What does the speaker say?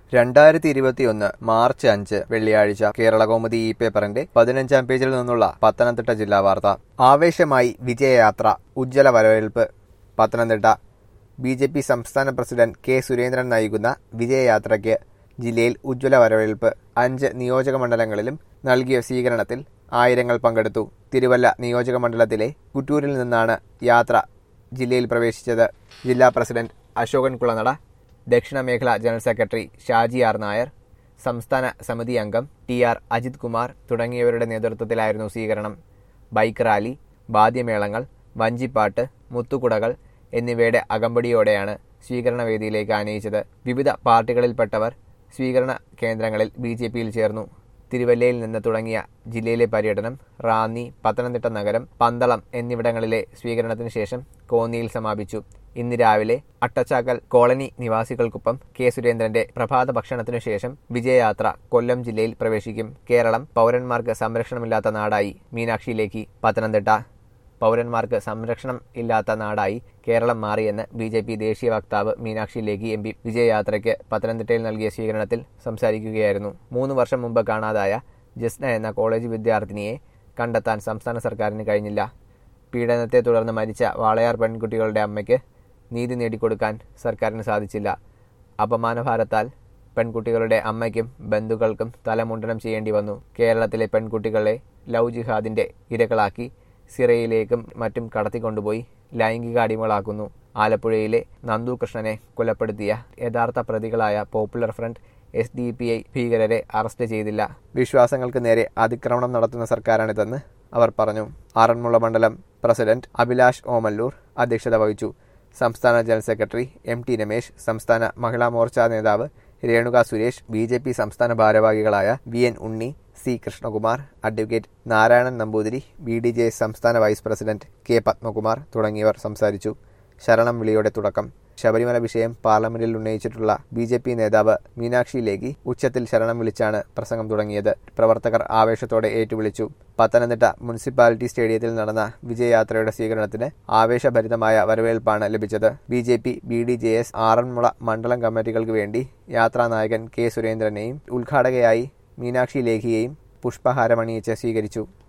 രണ്ടായിരത്തി ഇരുപത്തിയൊന്ന് മാർച്ച് അഞ്ച് വെള്ളിയാഴ്ച കേരളകൗമുദി ഇ പേപ്പറിന്റെ പതിനഞ്ചാം പേജിൽ നിന്നുള്ള പത്തനംതിട്ട ജില്ലാ വാർത്ത ആവേശമായി വിജയയാത്ര ഉജ്ജ്വല വരവേൽപ്പ് പത്തനംതിട്ട ബി ജെ പി സംസ്ഥാന പ്രസിഡന്റ് കെ സുരേന്ദ്രൻ നയിക്കുന്ന വിജയയാത്രയ്ക്ക് ജില്ലയിൽ ഉജ്ജ്വല വരവേൽപ്പ് അഞ്ച് നിയോജക മണ്ഡലങ്ങളിലും നൽകിയ സ്വീകരണത്തിൽ ആയിരങ്ങൾ പങ്കെടുത്തു തിരുവല്ല നിയോജക മണ്ഡലത്തിലെ കുറ്റൂരിൽ നിന്നാണ് യാത്ര ജില്ലയിൽ പ്രവേശിച്ചത് ജില്ലാ പ്രസിഡന്റ് അശോകൻ കുളനട ദക്ഷിണ മേഖല general secretary Shaji R Nair സംസ്ഥാന സമിതി അംഗം ടി ആർ അജിത് കുമാർ തുടങ്ങിയവരുടെ നേതൃത്വത്തിലായിരുന്നു സ്വീകരണം ബൈക്ക് റാലി വാദ്യമേളങ്ങൾ വഞ്ചിപ്പാട്ട് മുത്തുകുടകൾ എന്നിവയുടെ അകമ്പടിയോടെയാണ് സ്വീകരണ വേദിയിലേക്ക് ആനയിച്ചത് വിവിധ പാർട്ടികളിൽപ്പെട്ടവർ സ്വീകരണ കേന്ദ്രങ്ങളിൽ ബി ജെ പിയിൽ ചേർന്നു തിരുവല്ലയിൽ നിന്ന് തുടങ്ങിയ ജില്ലയിലെ പര്യടനം റാന്നി പത്തനംതിട്ട നഗരം പന്തളം എന്നിവിടങ്ങളിലെ സ്വീകരണത്തിന് ശേഷം കോന്നിയിൽ സമാപിച്ചു ഇന്ന് രാവിലെ അട്ടച്ചാക്കൽ കോളനി നിവാസികൾക്കൊപ്പം കെ സുരേന്ദ്രന്റെ പ്രഭാത ഭക്ഷണത്തിനു ശേഷം വിജയയാത്ര കൊല്ലം ജില്ലയിൽ പ്രവേശിക്കും കേരളം പൗരന്മാർക്ക് സംരക്ഷണമില്ലാത്ത നാടായി മീനാക്ഷിയിലേക്ക് പത്തനംതിട്ട പൗരന്മാർക്ക് സംരക്ഷണം ഇല്ലാത്ത നാടായി കേരളം മാറിയെന്ന് ബി ജെ പി ദേശീയ വക്താവ് മീനാക്ഷി ലേഖി എം പി വിജയയാത്രയ്ക്ക് പത്തനംതിട്ടയിൽ നൽകിയ സ്വീകരണത്തിൽ സംസാരിക്കുകയായിരുന്നു മൂന്ന് വർഷം മുമ്പ് കാണാതായ ജസ്ന എന്ന കോളേജ് വിദ്യാർത്ഥിനിയെ കണ്ടെത്താൻ സംസ്ഥാന സർക്കാരിന് കഴിഞ്ഞില്ല പീഡനത്തെ തുടർന്ന് മരിച്ച വാളയാർ പെൺകുട്ടികളുടെ അമ്മയ്ക്ക് നീതി നേടിക്കൊടുക്കാൻ സർക്കാരിന് സാധിച്ചില്ല അപമാനഭാരത്താൽ പെൺകുട്ടികളുടെ അമ്മയ്ക്കും ബന്ധുക്കൾക്കും തലമുണ്ടനം ചെയ്യേണ്ടി വന്നു കേരളത്തിലെ പെൺകുട്ടികളെ ലവ് ജിഹാദിന്റെ ഇരകളാക്കി സിറയിലേക്കും മറ്റും കടത്തിക്കൊണ്ടുപോയി ലൈംഗിക അടിമകളാക്കുന്നു ആലപ്പുഴയിലെ നന്ദു കൃഷ്ണനെ കൊലപ്പെടുത്തിയ യഥാർത്ഥ പ്രതികളായ Popular Front S D P I ഭീകരരെ അറസ്റ്റ് ചെയ്തില്ല വിശ്വാസങ്ങൾക്ക് നേരെ അതിക്രമണം നടത്തുന്ന സർക്കാരാണിതെന്ന് അവർ പറഞ്ഞു ആറന്മുള മണ്ഡലം പ്രസിഡന്റ് അഭിലാഷ് ഓമല്ലൂർ അധ്യക്ഷത വഹിച്ചു സംസ്ഥാന general secretary M T Ramesh സംസ്ഥാന മഹിളാ മോർച്ച നേതാവ് Renuka Suresh B J P സംസ്ഥാന ഭാരവാഹികളായ V N Unni C Krishnakumar advocate Narayanan Namboothiri B D J സംസ്ഥാന വൈസ് പ്രസിഡന്റ് കെ പത്മകുമാർ തുടങ്ങിയവർ സംസാരിച്ചു ശരണം വിളിയുടെ തുടക്കം ശബരിമല വിഷയം പാർലമെന്റിൽ ഉന്നയിച്ചിട്ടുള്ള ബി ജെ പി നേതാവ് മീനാക്ഷി ലേഖി ഉച്ചത്തിൽ ശരണം വിളിച്ചാണ് പ്രസംഗം തുടങ്ങിയത് പ്രവർത്തകർ ആവേശത്തോടെ ഏറ്റുവിളിച്ചു പത്തനംതിട്ട മുനിസിപ്പാലിറ്റി സ്റ്റേഡിയത്തിൽ നടന്ന വിജയയാത്രയുടെ സ്വീകരണത്തിന് ആവേശഭരിതമായ വരവേൽപ്പാണ് ലഭിച്ചത് B J P B D J S Aranmula മണ്ഡലം കമ്മിറ്റികൾക്ക് വേണ്ടി യാത്രാനായകൻ കെ സുരേന്ദ്രനെയും ഉദ്ഘാടകയായി മീനാക്ഷി ലേഖിയെയും പുഷ്പഹാരമണിയിച്ച് സ്വീകരിച്ചു